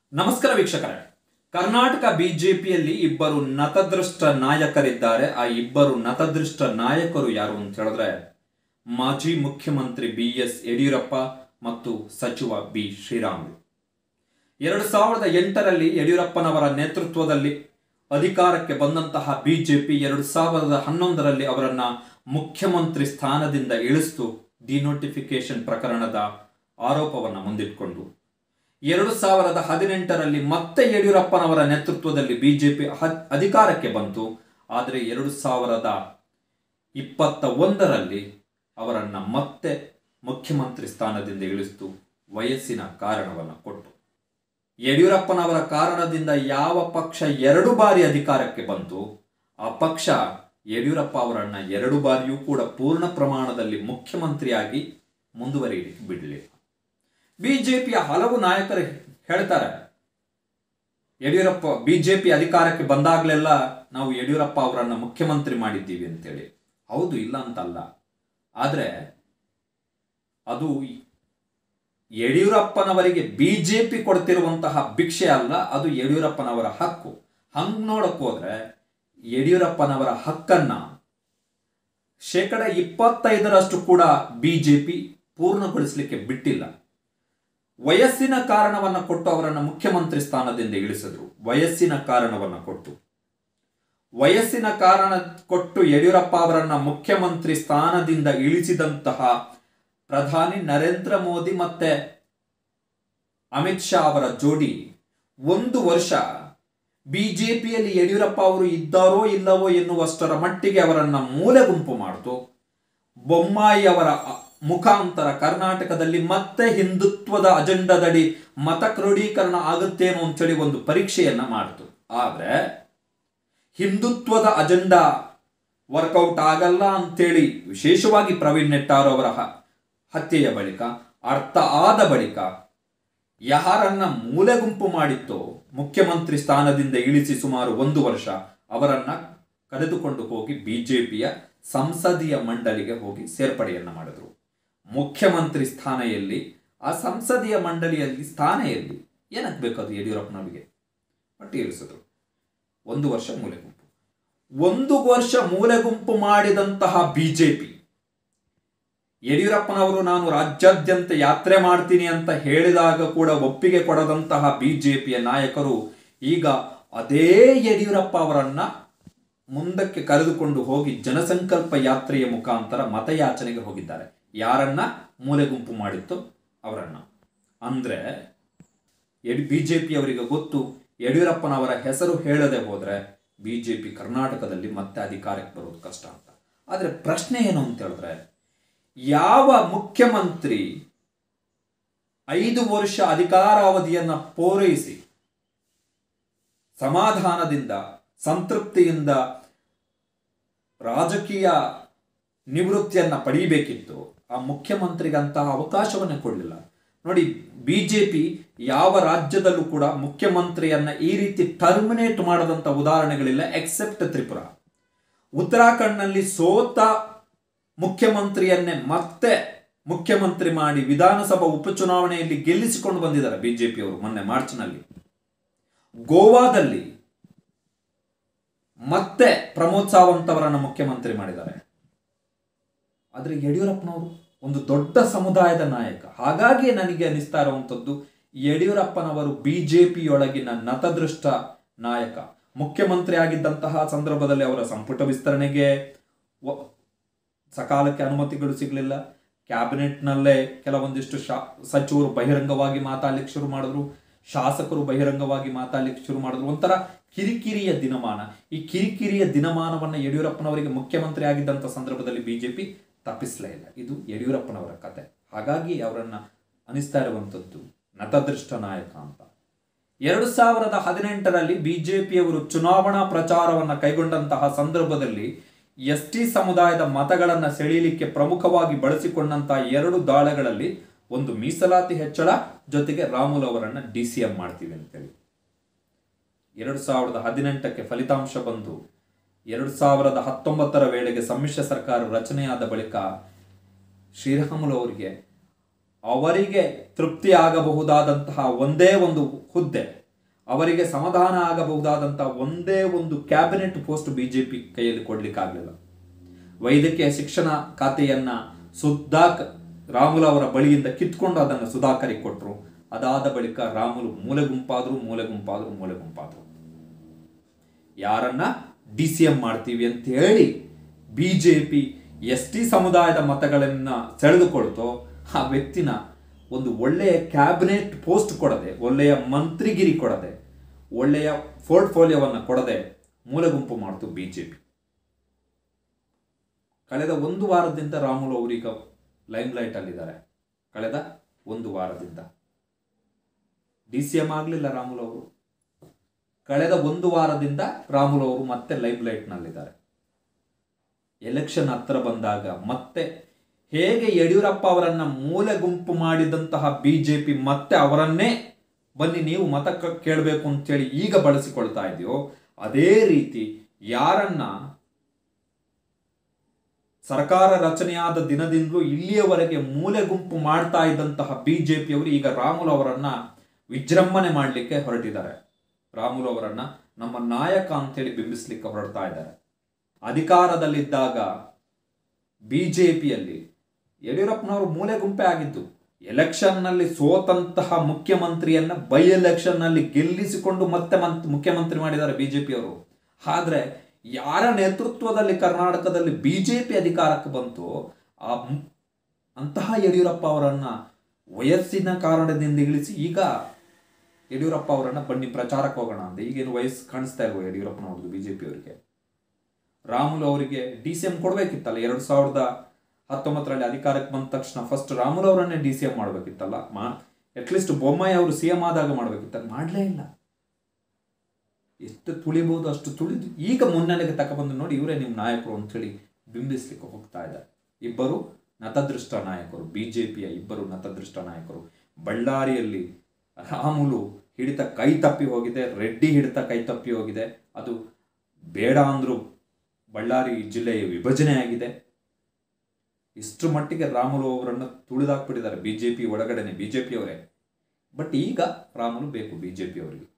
ನಮಸ್ಕಾರ ವೀಕ್ಷಕರೇ ಕರ್ನಾಟಕ ಬಿಜೆಪಿಯಲ್ಲಿ ಇಬ್ಬರು ನತದೃಷ್ಟ ನಾಯಕರಿದ್ದಾರೆ ಆ ಇಬ್ಬರು ನತದೃಷ್ಟ ನಾಯಕರು ಯಾರು ಅಂತ ಹೇಳಿದ್ರೆ ಮಾಜಿ ಮುಖ್ಯಮಂತ್ರಿ ಬಿ ಎಸ್ ಯಡಿಯೂರಪ್ಪ ಮತ್ತು ಸಚಿವ ಬಿ ಶ್ರೀರಾಮುಲು ಎರಡು ಸಾವಿರದ ಎಂಟರಲ್ಲಿ ಯಡಿಯೂರಪ್ಪನವರ ನೇತೃತ್ವದಲ್ಲಿ ಅಧಿಕಾರಕ್ಕೆ ಬಂದಂತಹ ಬಿಜೆಪಿ ಎರಡು ಸಾವಿರದ ಹನ್ನೊಂದರಲ್ಲಿ ಅವರನ್ನ ಮುಖ್ಯಮಂತ್ರಿ ಸ್ಥಾನದಿಂದ ಇಳಿಸ್ತು ಡಿನೋಟಿಫಿಕೇಶನ್ ಪ್ರಕರಣದ ಆರೋಪವನ್ನು ಮುಂದಿಟ್ಕೊಂಡು ಎರಡು ಸಾವಿರದ ಹದಿನೆಂಟರಲ್ಲಿ ಮತ್ತೆ ಯಡಿಯೂರಪ್ಪನವರ ನೇತೃತ್ವದಲ್ಲಿ ಬಿಜೆಪಿ ಅಧಿಕಾರಕ್ಕೆ ಬಂತು ಆದರೆ ಎರಡು ಸಾವಿರದ ಇಪ್ಪತ್ತ ಒಂದರಲ್ಲಿ ಅವರನ್ನ ಮತ್ತೆ ಮುಖ್ಯಮಂತ್ರಿ ಸ್ಥಾನದಿಂದ ಇಳಿಸ್ತು ವಯಸ್ಸಿನ ಕಾರಣವನ್ನು ಕೊಟ್ಟು ಯಡಿಯೂರಪ್ಪನವರ ಕಾರಣದಿಂದ ಯಾವ ಪಕ್ಷ ಎರಡು ಬಾರಿ ಅಧಿಕಾರಕ್ಕೆ ಬಂತು ಆ ಪಕ್ಷ ಯಡಿಯೂರಪ್ಪ ಅವರನ್ನ ಎರಡು ಬಾರಿಯೂ ಕೂಡ ಪೂರ್ಣ ಪ್ರಮಾಣದಲ್ಲಿ ಮುಖ್ಯಮಂತ್ರಿಯಾಗಿ ಮುಂದುವರಿಯಲಿಕ್ಕೆ ಬಿಡಲಿಲ್ಲ ಬಿಜೆಪಿಯ ಹಲವು ನಾಯಕರು ಹೇಳ್ತಾರೆ ಯಡಿಯೂರಪ್ಪ ಬಿಜೆಪಿ ಅಧಿಕಾರಕ್ಕೆ ಬಂದಾಗಲೆಲ್ಲ ನಾವು ಯಡಿಯೂರಪ್ಪ ಅವರನ್ನ ಮುಖ್ಯಮಂತ್ರಿ ಮಾಡಿದ್ದೀವಿ ಅಂತೇಳಿ ಹೌದು ಇಲ್ಲ ಅಂತಲ್ಲ ಆದರೆ ಅದು ಯಡಿಯೂರಪ್ಪನವರಿಗೆ ಬಿಜೆಪಿ ಕೊಡ್ತಿರುವಂತಹ ಭಿಕ್ಷೆ ಅಲ್ಲ ಅದು ಯಡಿಯೂರಪ್ಪನವರ ಹಕ್ಕು ಹಂಗ್ ನೋಡಕ್ ಹೋದ್ರೆ ಯಡಿಯೂರಪ್ಪನವರ ಹಕ್ಕನ್ನ ಶೇಕಡ ಇಪ್ಪತ್ತೈದರಷ್ಟು ಕೂಡ ಬಿಜೆಪಿ ಪೂರ್ಣಗೊಳಿಸಲಿಕ್ಕೆ ಬಿಟ್ಟಿಲ್ಲ ವಯಸ್ಸಿನ ಕಾರಣವನ್ನ ಕೊಟ್ಟು ಅವರನ್ನು ಮುಖ್ಯಮಂತ್ರಿ ಸ್ಥಾನದಿಂದ ಇಳಿಸಿದ್ರು ವಯಸ್ಸಿನ ಕಾರಣವನ್ನ ಕೊಟ್ಟು ವಯಸ್ಸಿನ ಕಾರಣ ಕೊಟ್ಟು ಯಡಿಯೂರಪ್ಪ ಅವರನ್ನ ಮುಖ್ಯಮಂತ್ರಿ ಸ್ಥಾನದಿಂದ ಇಳಿಸಿದಂತಹ ಪ್ರಧಾನಿ ನರೇಂದ್ರ ಮೋದಿ ಮತ್ತೆ ಅಮಿತ್ ಶಾ ಅವರ ಜೋಡಿ ಒಂದು ವರ್ಷ ಬಿಜೆಪಿಯಲ್ಲಿ ಯಡಿಯೂರಪ್ಪ ಅವರು ಇದ್ದಾರೋ ಇಲ್ಲವೋ ಎನ್ನುವಷ್ಟರ ಮಟ್ಟಿಗೆ ಅವರನ್ನ ಮೂಲೆ ಗುಂಪು ಮಾಡಿತು ಬೊಮ್ಮಾಯಿ ಅವರ ಮುಖಾಂತರ ಕರ್ನಾಟಕದಲ್ಲಿ ಮತ್ತೆ ಹಿಂದುತ್ವದ ಅಜೆಂಡದಡಿ ಮತ ಕ್ರೋಢೀಕರಣ ಆಗುತ್ತೇನೋ ಅಂತೇಳಿ ಒಂದು ಪರೀಕ್ಷೆಯನ್ನ ಮಾಡಿತು ಆದ್ರೆ ಹಿಂದುತ್ವದ ಅಜೆಂಡಾ ವರ್ಕೌಟ್ ಆಗಲ್ಲ ಅಂತೇಳಿ ವಿಶೇಷವಾಗಿ ಪ್ರವೀಣ್ ನೆಟ್ಟಾರ್ ಅವರ ಹತ್ಯೆಯ ಬಳಿಕ ಅರ್ಥ ಆದ ಬಳಿಕ ಯಾರನ್ನ ಮೂಲೆ ಗುಂಪು ಮಾಡಿತ್ತೋ ಮುಖ್ಯಮಂತ್ರಿ ಸ್ಥಾನದಿಂದ ಇಳಿಸಿ ಸುಮಾರು ಒಂದು ವರ್ಷ ಅವರನ್ನ ಕರೆದುಕೊಂಡು ಹೋಗಿ ಬಿಜೆಪಿಯ ಸಂಸದೀಯ ಮಂಡಳಿಗೆ ಹೋಗಿ ಸೇರ್ಪಡೆಯನ್ನ ಮಾಡಿದ್ರು ಮುಖ್ಯಮಂತ್ರಿ ಸ್ಥಾನ ಎಲ್ಲಿ ಆ ಸಂಸದೀಯ ಮಂಡಳಿಯಲ್ಲಿ ಸ್ಥಾನ ಎಲ್ಲಿ ಏನಕ್ಕೆ ಬೇಕದು ಯಡಿಯೂರಪ್ಪನವರಿಗೆ ಬಟ್ ಇಳಿಸಿದ್ರು ಒಂದು ವರ್ಷ ಮೂಲೆ ಗುಂಪು ಒಂದು ವರ್ಷ ಮೂಲೆ ಗುಂಪು ಮಾಡಿದಂತಹ ಬಿಜೆಪಿ ಯಡಿಯೂರಪ್ಪನವರು ನಾನು ರಾಜ್ಯಾದ್ಯಂತ ಯಾತ್ರೆ ಮಾಡ್ತೀನಿ ಅಂತ ಹೇಳಿದಾಗ ಕೂಡ ಒಪ್ಪಿಗೆ ಕೊಡದಂತಹ ಬಿಜೆಪಿಯ ನಾಯಕರು ಈಗ ಅದೇ ಯಡಿಯೂರಪ್ಪ ಅವರನ್ನ ಮುಂದಕ್ಕೆ ಕರೆದುಕೊಂಡು ಹೋಗಿ ಜನಸಂಕಲ್ಪ ಯಾತ್ರೆಯ ಮುಖಾಂತರ ಮತಯಾಚನೆಗೆ ಹೋಗಿದ್ದಾರೆ ಯಾರನ್ನ ಮೂಲೆ ಗುಂಪು ಮಾಡಿತ್ತು ಅವರನ್ನ ಅಂದ್ರೆ ಬಿಜೆಪಿ ಅವರಿಗೆ ಗೊತ್ತು ಯಡಿಯೂರಪ್ಪನವರ ಹೆಸರು ಹೇಳದೆ ಹೋದ್ರೆ ಬಿಜೆಪಿ ಕರ್ನಾಟಕದಲ್ಲಿ ಮತ್ತೆ ಅಧಿಕಾರಕ್ಕೆ ಬರೋದು ಕಷ್ಟ ಅಂತ ಆದ್ರೆ ಪ್ರಶ್ನೆ ಏನು ಅಂತ ಹೇಳಿದ್ರೆ ಯಾವ ಮುಖ್ಯಮಂತ್ರಿ ಐದು ವರ್ಷ ಅಧಿಕಾರಾವಧಿಯನ್ನ ಪೂರೈಸಿ ಸಮಾಧಾನದಿಂದ ಸಂತೃಪ್ತಿಯಿಂದ ರಾಜಕೀಯ ನಿವೃತ್ತಿಯನ್ನ ಪಡೀಬೇಕಿತ್ತು ಆ ಮುಖ್ಯಮಂತ್ರಿಗಂತಹ ಅವಕಾಶವನ್ನೇ ಕೊಡಲಿಲ್ಲ ನೋಡಿ ಬಿಜೆಪಿ ಯಾವ ರಾಜ್ಯದಲ್ಲೂ ಕೂಡ ಮುಖ್ಯಮಂತ್ರಿಯನ್ನ ಈ ರೀತಿ ಟರ್ಮಿನೇಟ್ ಮಾಡದಂತ ಉದಾಹರಣೆಗಳಿಲ್ಲ ಎಕ್ಸೆಪ್ಟ್ ತ್ರಿಪುರ ಉತ್ತರಾಖಂಡ್ನಲ್ಲಿ ಸೋತ ಮುಖ್ಯಮಂತ್ರಿಯನ್ನೇ ಮತ್ತೆ ಮುಖ್ಯಮಂತ್ರಿ ಮಾಡಿ ವಿಧಾನಸಭಾ ಉಪಚುನಾವಣೆಯಲ್ಲಿ ಗೆಲ್ಲಿಸಿಕೊಂಡು ಬಂದಿದ್ದಾರೆ ಬಿಜೆಪಿಯವರು ಮೊನ್ನೆ ಮಾರ್ಚ್ನಲ್ಲಿ ಗೋವಾದಲ್ಲಿ ಮತ್ತೆ ಪ್ರಮೋದ್ ಸಾವಂತ್ ಅವರನ್ನು ಮುಖ್ಯಮಂತ್ರಿ ಮಾಡಿದ್ದಾರೆ ಆದರೆ ಯಡಿಯೂರಪ್ಪನವರು ಒಂದು ದೊಡ್ಡ ಸಮುದಾಯದ ನಾಯಕ ಹಾಗಾಗಿ ನನಗೆ ಅನಿಸ್ತಾ ಇರುವಂಥದ್ದು ಯಡಿಯೂರಪ್ಪನವರು ಬಿಜೆಪಿಯೊಳಗಿನ ನತದೃಷ್ಟ ನಾಯಕ ಮುಖ್ಯಮಂತ್ರಿ ಆಗಿದ್ದಂತಹ ಸಂದರ್ಭದಲ್ಲಿ ಅವರ ಸಂಪುಟ ವಿಸ್ತರಣೆಗೆ ಸಕಾಲಕ್ಕೆ ಅನುಮತಿಗಳು ಸಿಗಲಿಲ್ಲ ಕ್ಯಾಬಿನೆಟ್ನಲ್ಲೇ ಕೆಲವೊಂದಿಷ್ಟು ಶಾ ಸಚಿವರು ಬಹಿರಂಗವಾಗಿ ಮಾತಾಡ್ಲಿಕ್ಕೆ ಶುರು ಮಾಡಿದ್ರು ಶಾಸಕರು ಬಹಿರಂಗವಾಗಿ ಮಾತಾಡ್ಲಿಕ್ಕೆ ಶುರು ಮಾಡಿದ್ರು ಒಂಥರ ಕಿರಿಕಿರಿಯ ದಿನಮಾನ ಈ ಕಿರಿಕಿರಿಯ ದಿನಮಾನವನ್ನ ಯಡಿಯೂರಪ್ಪನವರಿಗೆ ಮುಖ್ಯಮಂತ್ರಿ ಆಗಿದ್ದಂಥ ಸಂದರ್ಭದಲ್ಲಿ ಬಿಜೆಪಿ ತಪ್ಪಿಸಲೇ ಇಲ್ಲ ಇದು ಯಡಿಯೂರಪ್ಪನವರ ಕತೆ ಹಾಗಾಗಿ ಅವರನ್ನ ಅನಿಸ್ತಾ ಇರುವಂಥದ್ದು ನತದೃಷ್ಟ ನಾಯಕ ಅಂತ ಎರಡು ಸಾವಿರದ ಹದಿನೆಂಟರಲ್ಲಿ ಬಿಜೆಪಿಯವರು ಚುನಾವಣಾ ಪ್ರಚಾರವನ್ನು ಕೈಗೊಂಡಂತಹ ಸಂದರ್ಭದಲ್ಲಿ ಎಸ್ ಟಿ ಸಮುದಾಯದ ಮತಗಳನ್ನು ಸೆಳೆಯಲಿಕ್ಕೆ ಪ್ರಮುಖವಾಗಿ ಬಳಸಿಕೊಂಡಂತಹ ಎರಡು ದಾಳಗಳಲ್ಲಿ ಒಂದು ಮೀಸಲಾತಿ ಹೆಚ್ಚಳ ಜೊತೆಗೆ ರಾಮುಲು ಅವರನ್ನ ಡಿ ಸಿ ಎಂ ಮಾಡ್ತೀವಿ ಅಂತೇಳಿ ಎರಡು ಸಾವಿರದ ಹದಿನೆಂಟಕ್ಕೆ ಫಲಿತಾಂಶ ಬಂದು ಎರಡು ಸಾವಿರದ ಹತ್ತೊಂಬತ್ತರ ವೇಳೆಗೆ ಸಮ್ಮಿಶ್ರ ಸರ್ಕಾರ ರಚನೆಯಾದ ಬಳಿಕ ಶ್ರೀರಾಮುಲು ಅವರಿಗೆ ಅವರಿಗೆ ತೃಪ್ತಿ ಆಗಬಹುದಾದಂತಹ ಒಂದೇ ಒಂದು ಹುದ್ದೆ ಅವರಿಗೆ ಸಮಾಧಾನ ಆಗಬಹುದಾದಂಥ ಒಂದೇ ಒಂದು ಕ್ಯಾಬಿನೆಟ್ ಪೋಸ್ಟ್ ಬಿಜೆಪಿ ಕೈಯಲ್ಲಿ ಕೊಡ್ಲಿಕ್ಕಾಗಲಿಲ್ಲ ವೈದ್ಯಕೀಯ ಶಿಕ್ಷಣ ಖಾತೆಯನ್ನ ಸುಧಾಕ್ ರಾಮುಲು ಅವರ ಬಳಿಯಿಂದ ಕಿತ್ಕೊಂಡು ಅದನ್ನು ಸುಧಾಕರಿಗೆ ಕೊಟ್ಟರು ಅದಾದ ಬಳಿಕ ರಾಮುಲು ಮೂಲೆ ಗುಂಪಾದ್ರು ಮೂಲೆ ಗುಂಪಾದ್ರು ಮೂಲೆ ಗುಂಪಾದ್ರು ಯಾರನ್ನ ಡಿ ಸಿ ಎಂ ಮಾಡ್ತೀವಿ ಅಂತ ಹೇಳಿ ಬಿಜೆಪಿ ಎಸ್ ಟಿ ಸಮುದಾಯದ ಮತಗಳನ್ನ ಸೆಳೆದುಕೊಳ್ತೋ ಆ ವ್ಯಕ್ತಿನ ಒಂದು ಒಳ್ಳೆಯ ಕ್ಯಾಬಿನೆಟ್ ಪೋಸ್ಟ್ ಕೊಡದೆ ಒಳ್ಳೆಯ ಮಂತ್ರಿಗಿರಿ ಕೊಡದೆ ಒಳ್ಳೆಯ ಪೋರ್ಟ್ಫೋಲಿಯೋವನ್ನು ಕೊಡದೆ ಮೂಲೆ ಗುಂಪು ಮಾಡ್ತು ಬಿಜೆಪಿ ಕಳೆದ ಒಂದು ವಾರದಿಂದ ರಾಮುಲು ಅವರೀಗ ಲೈಮ್ ಲೈಟ್ ಅಲ್ಲಿದ್ದಾರೆ ಕಳೆದ ಒಂದು ವಾರದಿಂದ ಡಿ ಸಿ ಎಂ ಆಗಲಿಲ್ಲ ರಾಮುಲು ಅವರು ಕಳೆದ ಒಂದು ವಾರದಿಂದ ರಾಮುಲು ಅವರು ಮತ್ತೆ ಲೈಮ್ ಲೈಟ್ನಲ್ಲಿದ್ದಾರೆ ಎಲೆಕ್ಷನ್ ಹತ್ರ ಬಂದಾಗ ಮತ್ತೆ ಹೇಗೆ ಯಡಿಯೂರಪ್ಪ ಅವರನ್ನ ಮೂಲೆ ಗುಂಪು ಮಾಡಿದಂತಹ ಬಿಜೆಪಿ ಮತ್ತೆ ಅವರನ್ನೇ ಬನ್ನಿ ನೀವು ಮತ ಕ- ಕೇಳಬೇಕು ಅಂತೇಳಿ ಈಗ ಬಳಸಿಕೊಳ್ತಾ ಇದೆಯೋ ಅದೇ ರೀತಿ ಯಾರನ್ನ ಸರ್ಕಾರ ರಚನೆಯಾದ ದಿನದಿಂದಲೂ ಇಲ್ಲಿಯವರೆಗೆ ಮೂಲೆ ಗುಂಪು ಮಾಡ್ತಾ ಇದ್ದಂತಹ ಬಿಜೆಪಿಯವರು ಈಗ ರಾಮುಲು ಅವರನ್ನ ವಿಜೃಂಭಣೆ ಮಾಡಲಿಕ್ಕೆ ಹೊರಟಿದ್ದಾರೆ ರಾಮುಲು ಅವರನ್ನ ನಮ್ಮ ನಾಯಕ ಅಂತೇಳಿ ಬಿಂಬಿಸ್ಲಿಕ್ಕೆ ಹೊರಡ್ತಾ ಇದ್ದಾರೆ ಅಧಿಕಾರದಲ್ಲಿದ್ದಾಗ ಬಿಜೆಪಿಯಲ್ಲಿ ಯಡಿಯೂರಪ್ಪನವರು ಮೂಲೆ ಗುಂಪೆ ಆಗಿದ್ದು ಎಲೆಕ್ಷನ್ನಲ್ಲಿ ಸೋತಂತಹ ಮುಖ್ಯಮಂತ್ರಿಯನ್ನ ಬೈ ಎಲೆಕ್ಷನ್ನಲ್ಲಿ ಗೆಲ್ಲಿಸಿಕೊಂಡು ಮತ್ತೆ ಮಂತ್ ಮುಖ್ಯಮಂತ್ರಿ ಮಾಡಿದ್ದಾರೆ ಬಿಜೆಪಿಯವರು ಆದ್ರೆ ಯಾರ ನೇತೃತ್ವದಲ್ಲಿ ಕರ್ನಾಟಕದಲ್ಲಿ ಬಿಜೆಪಿ ಅಧಿಕಾರಕ್ಕೆ ಬಂತು ಆ ಮು- ಅಂತಹ ಯಡಿಯೂರಪ್ಪ ಅವರನ್ನ ವಯಸ್ಸಿನ ಕಾರಣದಿಂದ ಇಳಿಸಿ ಈಗ ಯಡಿಯೂರಪ್ಪ ಅವರನ್ನ ಬನ್ನಿ ಪ್ರಚಾರಕ್ಕೆ ಹೋಗೋಣ ಅಂತ ಈಗೇನು ವಯಸ್ಸು ಕಾಣಿಸ್ತಾ ಇಲ್ವೋ ಯಡಿಯೂರಪ್ಪನವ್ರದ್ದು ಬಿಜೆಪಿ ಅವರಿಗೆ ರಾಮುಲು ಅವರಿಗೆ ಡಿ ಸಿ ಎಂ ಕೊಡ್ಬೇಕಿತ್ತಲ್ಲ ಎರಡು ಸಾವಿರದ ಹತ್ತೊಂಬತ್ತರಲ್ಲಿ ಅಧಿಕಾರಕ್ಕೆ ಬಂದ ತಕ್ಷಣ ಫಸ್ಟ್ ರಾಮುಲು ಅವರನ್ನೇ ಡಿ ಸಿ ಎಂ ಮಾಡ್ಬೇಕಿತ್ತಲ್ಲ ಮಾ ಅಟ್ಲೀಸ್ಟ್ ಬೊಮ್ಮಾಯಿ ಅವರು ಸಿ ಎಂ ಆದಾಗ ಮಾಡ್ಬೇಕಿತ್ತಲ್ಲ ಮಾಡಲೇ ಇಲ್ಲ ಎಷ್ಟು ತುಳಿಬಹುದು ಅಷ್ಟು ತುಳಿದು ಈಗ ಮುನ್ನೆಲೆಗೆ ತಗೊಬಂದು ನೋಡಿ ಇವರೇ ನಿಮ್ಮ ನಾಯಕರು ಅಂತೇಳಿ ಬಿಂಬಿಸ್ಲಿಕ್ಕೆ ಹೋಗ್ತಾ ಇದ್ದಾರೆ ಇಬ್ಬರು ನತದೃಷ್ಟ ನಾಯಕರು ಬಿಜೆಪಿಯ ಇಬ್ಬರು ನತದೃಷ್ಟ ನಾಯಕರು ಬಳ್ಳಾರಿಯಲ್ಲಿ ರಾಮುಲು ಹಿಡಿತ ಕೈ ತಪ್ಪಿ ಹೋಗಿದೆ ರೆಡ್ಡಿ ಹಿಡಿತ ಕೈ ತಪ್ಪಿ ಹೋಗಿದೆ ಅದು ಬೇಡ ಅಂದ್ರು ಬಳ್ಳಾರಿ ಜಿಲ್ಲೆಯ ವಿಭಜನೆ ಆಗಿದೆ ಇಷ್ಟು ಮಟ್ಟಿಗೆ ರಾಮುಲು ಅವರನ್ನು ತುಳಿದಾಕ್ಬಿಟ್ಟಿದ್ದಾರೆ ಬಿಜೆಪಿ ಒಳಗಡೆನೆ ಬಿಜೆಪಿ ಅವರೇ ಬಟ್ ಈಗ ರಾಮುಲು ಬೇಕು ಬಿಜೆಪಿ ಅವರಿಗೆ